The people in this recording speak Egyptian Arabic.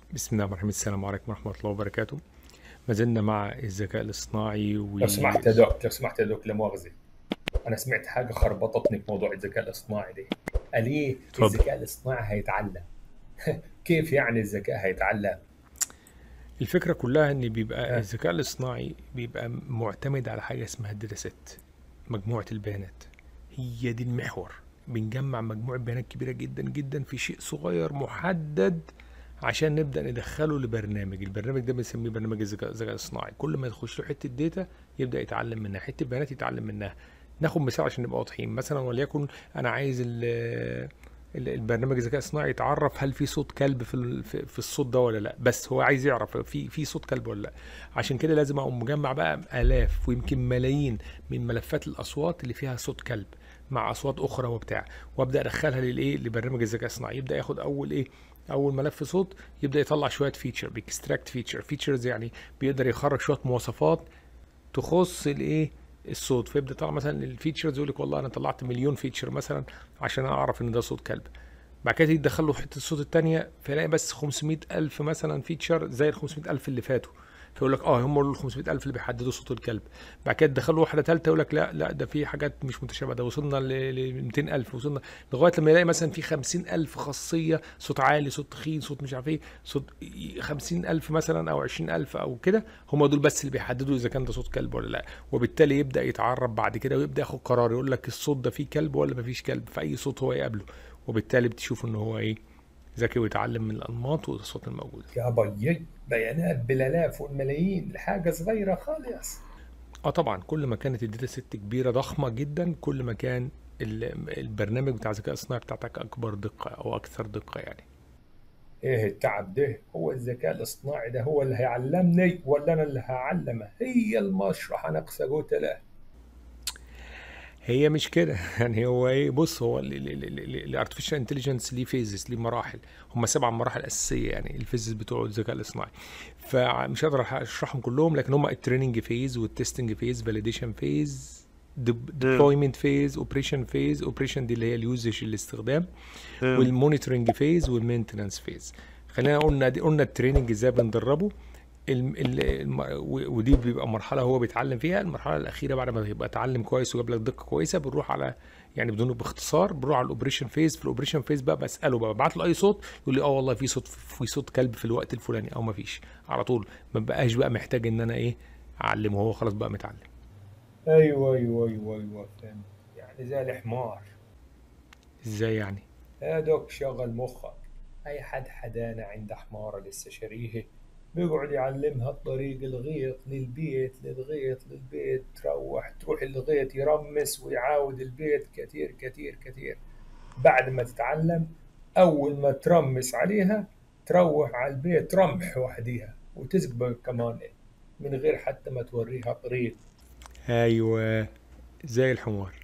بسم الله الرحمن الرحيم السلام عليكم ورحمة الله وبركاته ما زلنا مع الذكاء الاصطناعي و لو سمحت يا دوك لو سمحت يا دوك لا مؤاخذة أنا سمعت حاجة خربطتني في موضوع الذكاء الاصطناعي ده قال إيه اتفضل. الذكاء الاصطناعي هيتعلم كيف يعني الذكاء هيتعلم؟ الفكرة كلها ان بيبقى آه. الذكاء الاصطناعي بيبقى معتمد على حاجة اسمها الداتا سيت مجموعة البيانات هي دي المحور بنجمع مجموعة بيانات كبيرة جدا جدا في شيء صغير محدد عشان نبدأ ندخله لبرنامج البرنامج ده بنسميه برنامج الذكاء الذكاء الاصطناعي كل ما يخش له حتة داتا يبدأ يتعلم منها حتة بيانات يتعلم منها ناخد مثال عشان نبقى واضحين مثلا وليكن انا عايز ال- ال- البرنامج الذكاء الصناعي يتعرف هل في صوت كلب في ال- في في الصوت ده ولا لا بس هو عايز يعرف في في صوت كلب ولا لا عشان كده لازم اقوم مجمع بقى الاف ويمكن ملايين من ملفات الاصوات اللي فيها صوت كلب مع اصوات اخرى وبتاع وابدا ادخلها للايه لبرنامج الذكاء الصناعي يبدا ياخد اول ايه اول ملف صوت يبدا يطلع شويه فيتشر بيكستراكت فيتشر فيتشرز يعني بيقدر يخرج شويه مواصفات تخص الايه الصوت فيبدا يطلع مثلا الفيتشرز يقول لك والله انا طلعت مليون فيتشر مثلا عشان اعرف ان ده صوت كلب بعد كده يدخل له حته الصوت التانية فيلاقي بس 500 الف مثلا فيتشر زي ال 500 الف اللي فاتوا فيقول لك اه هم دول ال 500 الف اللي بيحددوا صوت الكلب بعد كده تدخل له واحده ثالثه يقول لك لا لا ده في حاجات مش متشابهه ده وصلنا ل 200 الف وصلنا لغايه لما يلاقي مثلا في 50 الف خاصيه صوت عالي صوت تخين صوت مش عارف ايه صوت 50 الف مثلا او 20 الف او كده هم دول بس اللي بيحددوا اذا كان ده صوت كلب ولا لا وبالتالي يبدا يتعرب بعد كده ويبدا ياخد قرار يقول لك الصوت ده فيه كلب ولا ما فيش كلب في اي صوت هو يقابله وبالتالي بتشوف ان هو ايه ذكي ويتعلم من الانماط والاصوات الموجوده يا بيي بيانات بالالاف والملايين لحاجة صغيرة خالص اه طبعا كل ما كانت الداتا ست كبيره ضخمه جدا كل ما كان ال- البرنامج بتاع الذكاء الصناعي بتاعتك اكبر دقه او اكثر دقه يعني إيه التعب ده هو الذكاء الاصطناعي ده هو اللي هيعلمني ولا أنا اللي هعلمه هي المشرحة ناقصة قوت له هي مش كده يعني هو ايه بص هو الارتفيشال انتليجنس ليه فيزز ليه مراحل هم سبع مراحل اساسيه يعني الفيزز بتوع الذكاء الاصطناعي فمش هقدر اشرحهم كلهم لكن هم التريننج فيز والتستنج فيز فاليديشن فيز ديبلويمنت فيز اوبريشن فيز اوبريشن دي اللي هي اليوزج الاستخدام والمونيتورنج فيز والمينتنانس فيز خلينا قلنا دي قلنا التريننج ازاي بندربه الم- ال- الم- و- ودي بيبقى مرحله هو بيتعلم فيها المرحله الاخيره بعد ما يبقى اتعلم كويس وجاب لك دقه كويسه بنروح على يعني بدون باختصار بنروح على الاوبريشن فيز في الاوبريشن فيز بقى بساله بقى ببعت له اي صوت يقول لي اه والله في صوت في صوت كلب في الوقت الفلاني او ما فيش على طول ما بقاش بقى محتاج ان انا ايه اعلمه هو خلاص بقى متعلم أيوة أيوة أيوة أيوة فهمت يعني زي الحمار ازاي يعني يا دوك شغل مخك أي حد حدانا عند حمارة لسه شاريه بيقعد يعلمها الطريق الغيط للبيت للغيط للبيت تروح تروح الغيط يرمس ويعاود البيت كتير كتير كتير بعد ما تتعلم أول ما ترمس عليها تروح على البيت رمح وحديها وتسقبك كمان من غير حتى ما توريها طريق ايوه زي الحمار